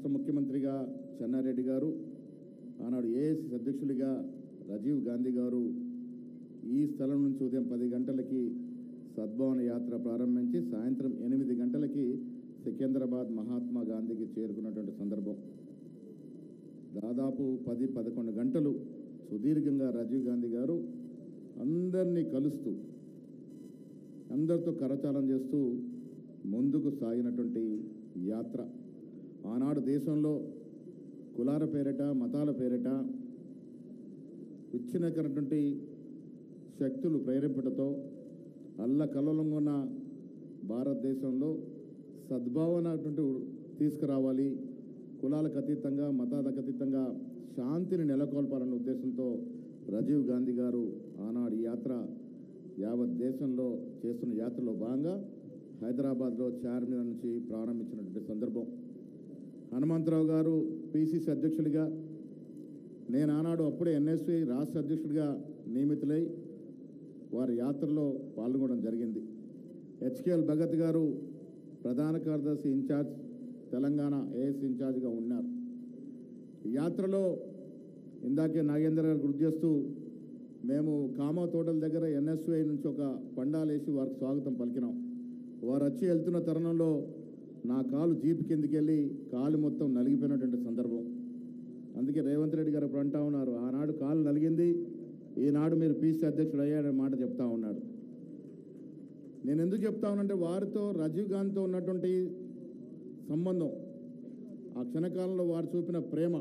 రాష్ట్ర ముఖ్యమంత్రిగా చెన్నారెడ్డి గారు ఆనాడు ఏఎస్ఎస్ అధ్యక్షుడిగా రాజీవ్ గాంధీ గారు ఈ స్థలం నుంచి ఉదయం పది గంటలకి సద్భావన యాత్ర ప్రారంభించి సాయంత్రం ఎనిమిది గంటలకి సికింద్రాబాద్ మహాత్మా గాంధీకి చేరుకున్నటువంటి సందర్భం దాదాపు పది పదకొండు గంటలు సుదీర్ఘంగా రాజీవ్ గాంధీ గారు అందరినీ కలుస్తూ అందరితో కరచాలం చేస్తూ ముందుకు సాగినటువంటి యాత్ర ఆనాడు దేశంలో కులాల పేరిట మతాల పేరిట విచ్ఛిన్నకరటువంటి శక్తులు ప్రేరేపటతో అల్ల కల్లోలంగా ఉన్న భారతదేశంలో సద్భావన అటువంటి తీసుకురావాలి కులాలకు అతీతంగా మతాలకు అతీతంగా శాంతిని నెలకొల్పాలన్న ఉద్దేశంతో రాజీవ్ గాంధీ గారు ఆనాడు ఈ యాత్ర యావత్ దేశంలో చేస్తున్న యాత్రలో భాగంగా హైదరాబాద్లో చార్మినార్ నుంచి ప్రారంభించినటువంటి సందర్భం హనుమంతరావు గారు పిసిసి అధ్యక్షుడిగా నేను ఆనాడు అప్పుడే ఎన్ఎస్వి రాష్ట్ర అధ్యక్షుడిగా నియమితులై వారి యాత్రలో పాల్గొనడం జరిగింది హెచ్కేఎల్ భగత్ గారు ప్రధాన కార్యదర్శి ఇన్ఛార్జ్ తెలంగాణ ఏఎస్ ఇన్ఛార్జ్గా ఉన్నారు ఈ యాత్రలో ఇందాకే నాగేంద్ర గారు గుర్తు చేస్తూ మేము కామా తోటల దగ్గర ఎన్ఎస్ఐ నుంచి ఒక పండాలేసి వారికి స్వాగతం పలికినాం వారు వచ్చి వెళ్తున్న తరుణంలో నా కాలు జీప్ కిందికి వెళ్ళి కాలు మొత్తం నలిగిపోయినటువంటి సందర్భం అందుకే రేవంత్ రెడ్డి గారు ఇప్పుడు అంటా ఉన్నారు ఆనాడు కాలు నలిగింది ఈనాడు మీరు పీసీ అధ్యక్షుడు అయ్యాడనే మాట చెప్తా ఉన్నాడు నేను ఎందుకు చెప్తా ఉన్నానంటే వారితో రాజీవ్ గాంధీతో ఉన్నటువంటి సంబంధం ఆ క్షణకాలంలో వారు చూపిన ప్రేమ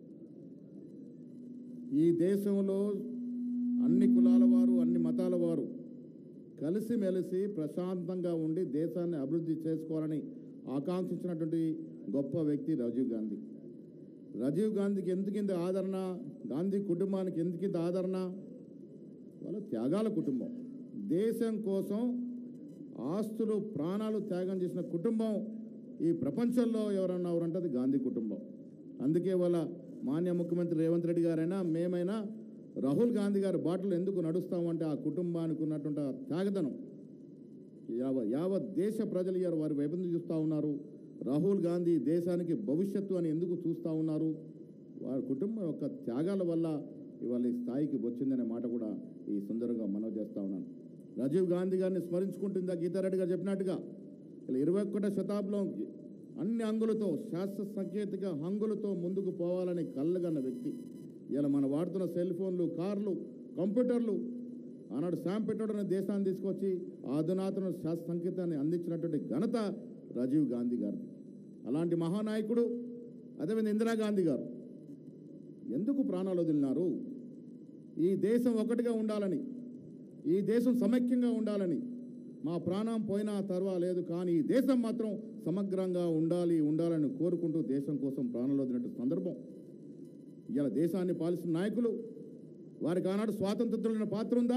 ఈ దేశంలో అన్ని కులాల వారు అన్ని మతాల వారు కలిసిమెలిసి ప్రశాంతంగా ఉండి దేశాన్ని అభివృద్ధి చేసుకోవాలని ఆకాంక్షించినటువంటి గొప్ప వ్యక్తి రాజీవ్ గాంధీ రాజీవ్ గాంధీకి ఎందుకింత ఆదరణ గాంధీ కుటుంబానికి ఎందుకింత ఆదరణ వాళ్ళ త్యాగాల కుటుంబం దేశం కోసం ఆస్తులు ప్రాణాలు త్యాగం చేసిన కుటుంబం ఈ ప్రపంచంలో ఎవరన్నా ఎవరంటే అది గాంధీ కుటుంబం అందుకే వాళ్ళ మాన్య ముఖ్యమంత్రి రేవంత్ రెడ్డి గారైనా మేమైనా రాహుల్ గాంధీ గారి బాటలు ఎందుకు నడుస్తామంటే ఆ కుటుంబానికి ఉన్నటువంటి ఆ త్యాగదనం యావ యావత్ దేశ ప్రజలు ఇవాళ వారి వైపు నుంచి చూస్తూ ఉన్నారు రాహుల్ గాంధీ దేశానికి భవిష్యత్తు అని ఎందుకు చూస్తూ ఉన్నారు వారి కుటుంబం యొక్క త్యాగాల వల్ల ఇవాళ ఈ స్థాయికి వచ్చిందనే మాట కూడా ఈ సుందరంగా మనవి చేస్తూ ఉన్నాను రాజీవ్ గాంధీ గారిని స్మరించుకుంటుందా గీతారెడ్డి గారు చెప్పినట్టుగా ఇలా ఇరవై ఒకటో శతాబ్దంకి అన్ని అంగులతో శాస్త్ర సాంకేతిక హంగులతో ముందుకు పోవాలని కళ్ళగన్న వ్యక్తి ఇలా మనం వాడుతున్న సెల్ ఫోన్లు కార్లు కంప్యూటర్లు ఆనాడు శామ్ పెట్టోడ్ అనే దేశాన్ని తీసుకొచ్చి ఆధునాతన శాస్త్ర సంకేతాన్ని అందించినటువంటి ఘనత రాజీవ్ గాంధీ గారిది అలాంటి మహానాయకుడు అదేవిధంగా ఇందిరాగాంధీ గారు ఎందుకు ప్రాణాలు వదిలినారు ఈ దేశం ఒకటిగా ఉండాలని ఈ దేశం సమైక్యంగా ఉండాలని మా ప్రాణం పోయినా పర్వాలేదు కానీ ఈ దేశం మాత్రం సమగ్రంగా ఉండాలి ఉండాలని కోరుకుంటూ దేశం కోసం ప్రాణాలు వదిలినట్టు సందర్భం ఇలా దేశాన్ని పాలిస్తున్న నాయకులు వారికి ఆనాడు స్వాతంత్రులైన పాత్ర ఉందా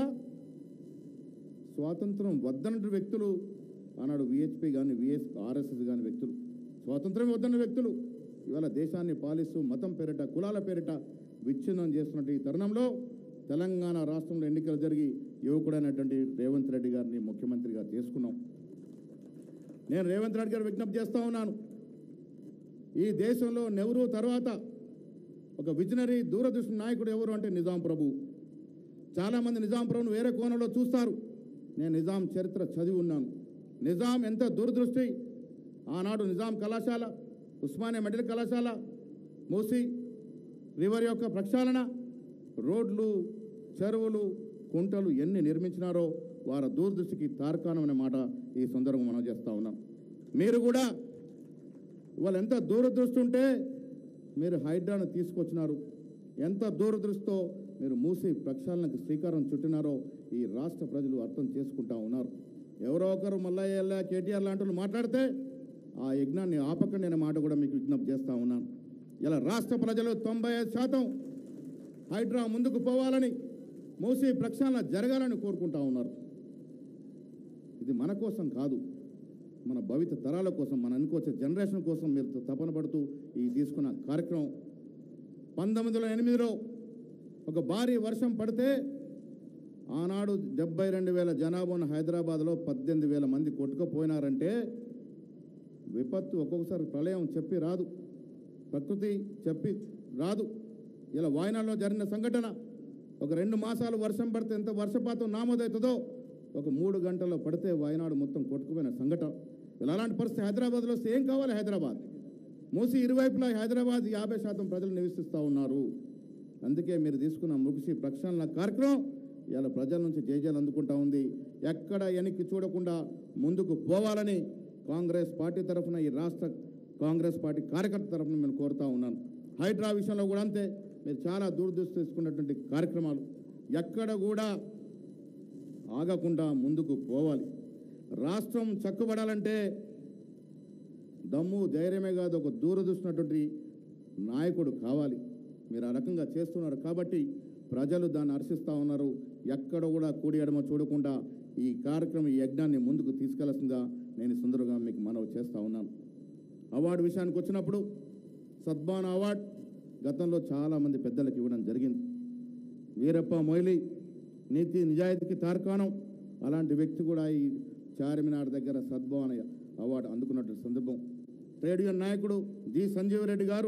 స్వాతంత్రం వద్దనటువంటి వ్యక్తులు ఆనాడు విహెచ్పి కానీ విఎస్ ఆర్ఎస్ఎస్ కానీ వ్యక్తులు స్వాతంత్రం వద్దన్న వ్యక్తులు ఇవాళ దేశాన్ని పాలిస్తూ మతం పేరిట కులాల పేరిట విచ్ఛిన్నం చేస్తున్నట్టు ఈ తరుణంలో తెలంగాణ రాష్ట్రంలో ఎన్నికలు జరిగి యువకుడైనటువంటి రేవంత్ రెడ్డి గారిని ముఖ్యమంత్రిగా చేసుకున్నాం నేను రేవంత్ రెడ్డి గారు విజ్ఞప్తి చేస్తా ఉన్నాను ఈ దేశంలో నెహ్రూ తర్వాత ఒక విజనరీ దూరదృష్టి నాయకుడు ఎవరు అంటే నిజాం ప్రభు చాలామంది నిజాం ప్రభును వేరే కోణంలో చూస్తారు నేను నిజాం చరిత్ర చదివి ఉన్నాను నిజాం ఎంత దూరదృష్టి ఆనాడు నిజాం కళాశాల ఉస్మానియా మెడికల్ కళాశాల మూసి రివర్ యొక్క ప్రక్షాళన రోడ్లు చెరువులు కుంటలు ఎన్ని నిర్మించినారో వారి దూరదృష్టికి తార్కాణం అనే మాట ఈ సందర్భంగా మనం చేస్తూ ఉన్నాం మీరు కూడా ఇవాళ ఎంత దూరదృష్టి ఉంటే మీరు హైడ్రాను తీసుకొచ్చినారు ఎంత దూరదృష్టితో మీరు మూసి ప్రక్షాళనకు శ్రీకారం చుట్టినారో ఈ రాష్ట్ర ప్రజలు అర్థం చేసుకుంటా ఉన్నారు ఎవరో ఒకరు మల్లయ్య కేటీఆర్ లాంటి వాళ్ళు మాట్లాడితే ఆ యజ్ఞాన్ని ఆపకండి అనే మాట కూడా మీకు విజ్ఞప్తి చేస్తా ఉన్నాను ఇలా రాష్ట్ర ప్రజలు తొంభై ఐదు శాతం హైడ్రా ముందుకు పోవాలని మూసి ప్రక్షాళన జరగాలని కోరుకుంటా ఉన్నారు ఇది మన కోసం కాదు మన భవిత తరాల కోసం మన అనుకోవచ్చే జనరేషన్ కోసం మీరు తపన పడుతూ ఈ తీసుకున్న కార్యక్రమం పంతొమ్మిది వందల ఎనిమిదిలో ఒక భారీ వర్షం పడితే ఆనాడు డెబ్బై రెండు వేల జనాభా ఉన్న హైదరాబాద్లో పద్దెనిమిది వేల మంది కొట్టుకుపోయినారంటే విపత్తు ఒక్కొక్కసారి ప్రళయం చెప్పి రాదు ప్రకృతి చెప్పి రాదు ఇలా వాయనాడులో జరిగిన సంఘటన ఒక రెండు మాసాలు వర్షం పడితే ఎంత వర్షపాతం నామోదవుతుందో ఒక మూడు గంటల్లో పడితే వాయనాడు మొత్తం కొట్టుకుపోయిన సంఘటన ఇలా అలాంటి పరిస్థితి హైదరాబాద్లో వస్తే ఏం కావాలి హైదరాబాద్ మూసి ఇరువైపులా హైదరాబాద్ యాభై శాతం ప్రజలు నివసిస్తూ ఉన్నారు అందుకే మీరు తీసుకున్న ముగిసి ప్రక్షాళన కార్యక్రమం ఇవాళ ప్రజల నుంచి జయజాలు అందుకుంటా ఉంది ఎక్కడ వెనక్కి చూడకుండా ముందుకు పోవాలని కాంగ్రెస్ పార్టీ తరఫున ఈ రాష్ట్ర కాంగ్రెస్ పార్టీ కార్యకర్త తరఫున నేను కోరుతా ఉన్నాను హైడ్రా విషయంలో కూడా అంతే మీరు చాలా దూరదృష్టి తీసుకున్నటువంటి కార్యక్రమాలు ఎక్కడ కూడా ఆగకుండా ముందుకు పోవాలి రాష్ట్రం చక్కబడాలంటే దమ్ము ధైర్యమే కాదు ఒక దూరదృష్టినటువంటి నాయకుడు కావాలి మీరు ఆ రకంగా చేస్తున్నారు కాబట్టి ప్రజలు దాన్ని హర్షిస్తూ ఉన్నారు ఎక్కడ కూడా కూడి ఎడమ చూడకుండా ఈ కార్యక్రమం ఈ యజ్ఞాన్ని ముందుకు తీసుకెళ్లాల్సిందిగా నేను ఈ సుందరగా మీకు మనవి చేస్తూ ఉన్నాను అవార్డు విషయానికి వచ్చినప్పుడు సద్భావన అవార్డ్ గతంలో చాలామంది పెద్దలకు ఇవ్వడం జరిగింది వీరప్ప మొయిలి నీతి నిజాయితీకి తార్కాణం అలాంటి వ్యక్తి కూడా ఈ చార్మినార్ దగ్గర సద్భావన అవార్డు అందుకున్నటువంటి సందర్భం ట్రేడ్ యూనియన్ నాయకుడు జి సంజీవ్ రెడ్డి గారు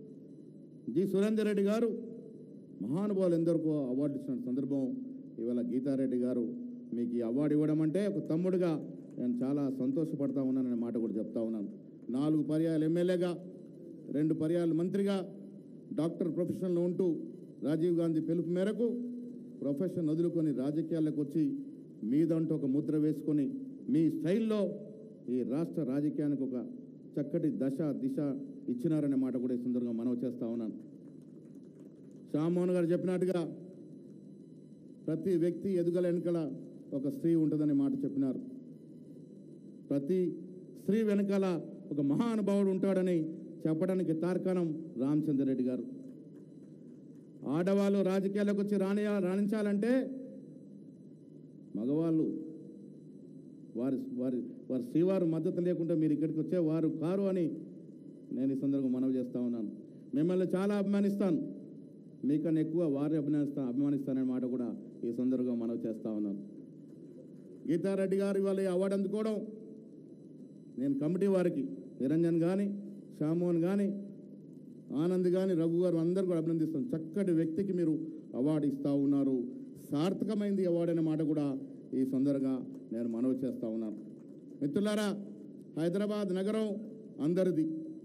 జి సురేందర్ రెడ్డి గారు మహానుభావులు ఎందరికో అవార్డు ఇచ్చిన సందర్భం ఇవాళ గీతారెడ్డి గారు మీకు ఈ అవార్డు ఇవ్వడం అంటే ఒక తమ్ముడుగా నేను చాలా సంతోషపడతా ఉన్నాననే మాట కూడా చెప్తా ఉన్నాను నాలుగు పర్యాయాలు ఎమ్మెల్యేగా రెండు పర్యాయాలు మంత్రిగా డాక్టర్ ప్రొఫెషన్లో ఉంటూ రాజీవ్ గాంధీ పిలుపు మేరకు ప్రొఫెషన్ వదులుకొని రాజకీయాలకు వచ్చి మీదంటూ ఒక ముద్ర వేసుకొని మీ స్టైల్లో ఈ రాష్ట్ర రాజకీయానికి ఒక చక్కటి దశ దిశ ఇచ్చినారనే మాట కూడా ఈ సందర్భంగా మనవి చేస్తా ఉన్నాను శ్యామోహన్ గారు చెప్పినట్టుగా ప్రతి వ్యక్తి ఎదుగల వెనుకల ఒక స్త్రీ ఉంటుందనే మాట చెప్పినారు ప్రతి స్త్రీ వెనకాల ఒక మహానుభావుడు ఉంటాడని చెప్పడానికి తార్కాణం రామచంద్రరెడ్డి గారు ఆడవాళ్ళు రాజకీయాలకు వచ్చి రాణి రాణించాలంటే మగవాళ్ళు వారి వారి వారి శ్రీవారు మద్దతు లేకుండా మీరు ఇక్కడికి వచ్చే వారు కారు అని నేను ఈ సందర్భంగా మనవి చేస్తా ఉన్నాను మిమ్మల్ని చాలా అభిమానిస్తాను మీకన్నా ఎక్కువ వారిని అభిమానిస్తా అభిమానిస్తాననే మాట కూడా ఈ సందర్భంగా మనవి చేస్తా ఉన్నాను గీతారెడ్డి గారు ఇవాళ ఈ అవార్డు అందుకోవడం నేను కమిటీ వారికి నిరంజన్ కానీ శ్యామోహన్ కానీ ఆనంద్ కానీ రఘు గారు అందరూ కూడా అభినందిస్తాను చక్కటి వ్యక్తికి మీరు అవార్డు ఇస్తూ ఉన్నారు సార్థకమైంది అవార్డు అనే మాట కూడా ఈ సందర్భంగా నేను మనవి చేస్తూ ఉన్నాను మిత్రులారా హైదరాబాద్ నగరం అందరిది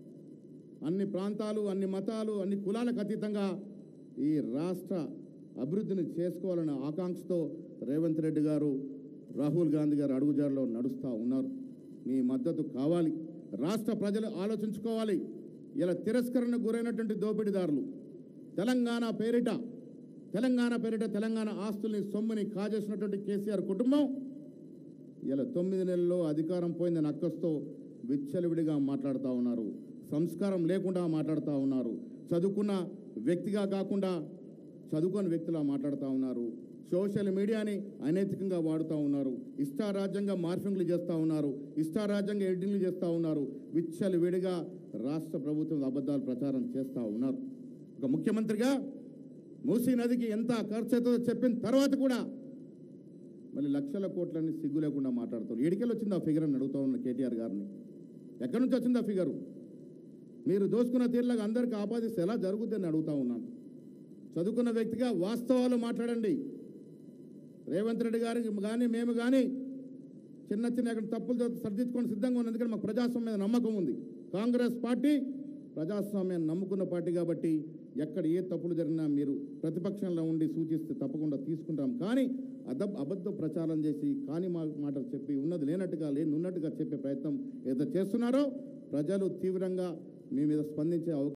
అన్ని ప్రాంతాలు అన్ని మతాలు అన్ని కులాలకు అతీతంగా ఈ రాష్ట్ర అభివృద్ధిని చేసుకోవాలనే ఆకాంక్షతో రేవంత్ రెడ్డి గారు రాహుల్ గాంధీ గారు అడుగుజాడలో నడుస్తూ ఉన్నారు మీ మద్దతు కావాలి రాష్ట్ర ప్రజలు ఆలోచించుకోవాలి ఇలా తిరస్కరణకు గురైనటువంటి దోపిడీదారులు తెలంగాణ పేరిట తెలంగాణ పేరిట తెలంగాణ ఆస్తుల్ని సొమ్ముని కాజేసినటువంటి కేసీఆర్ కుటుంబం ఇలా తొమ్మిది నెలల్లో అధికారం పోయిందని అక్కస్తో విచ్చలవిడిగా మాట్లాడుతూ ఉన్నారు సంస్కారం లేకుండా మాట్లాడుతూ ఉన్నారు చదువుకున్న వ్యక్తిగా కాకుండా చదువుకొని వ్యక్తిలా మాట్లాడుతూ ఉన్నారు సోషల్ మీడియాని అనైతికంగా వాడుతూ ఉన్నారు ఇష్టారాజ్యంగా మార్ఫింగ్లు చేస్తూ ఉన్నారు ఇష్టారాజ్యంగా ఎడిటింగ్లు చేస్తూ ఉన్నారు విచ్చలు విడిగా రాష్ట్ర ప్రభుత్వం అబద్ధాలు ప్రచారం చేస్తూ ఉన్నారు ఒక ముఖ్యమంత్రిగా మూసీ నదికి ఎంత ఖర్చు అవుతుందో చెప్పిన తర్వాత కూడా మళ్ళీ లక్షల కోట్లని సిగ్గు లేకుండా మాట్లాడుతారు ఎడికెళ్ళి వచ్చింది ఆ ఫిగర్ అని అడుగుతా ఉన్న కేటీఆర్ గారిని ఎక్కడి నుంచి వచ్చింది ఆ ఫిగరు మీరు దోసుకున్న తీరులాగా అందరికీ ఆపాదిస్తే ఎలా జరుగుతుందని అడుగుతా ఉన్నాను చదువుకున్న వ్యక్తిగా వాస్తవాలు మాట్లాడండి రేవంత్ రెడ్డి గారికి కానీ మేము కానీ చిన్న చిన్న ఎక్కడ తప్పులు సరిదిద్దుకొని సిద్ధంగా ఉన్న ఎందుకంటే మాకు ప్రజాస్వామ్యం మీద నమ్మకం ఉంది కాంగ్రెస్ పార్టీ ప్రజాస్వామ్యాన్ని నమ్ముకున్న పార్టీ కాబట్టి ఎక్కడ ఏ తప్పులు జరిగినా మీరు ప్రతిపక్షంలో ఉండి సూచిస్తే తప్పకుండా తీసుకుంటాం కానీ అద అబద్ధ ప్రచారం చేసి కాని మా మాటలు చెప్పి ఉన్నది లేనట్టుగా లేని ఉన్నట్టుగా చెప్పే ప్రయత్నం ఏదో చేస్తున్నారో ప్రజలు తీవ్రంగా మీ మీద స్పందించే అవకాశం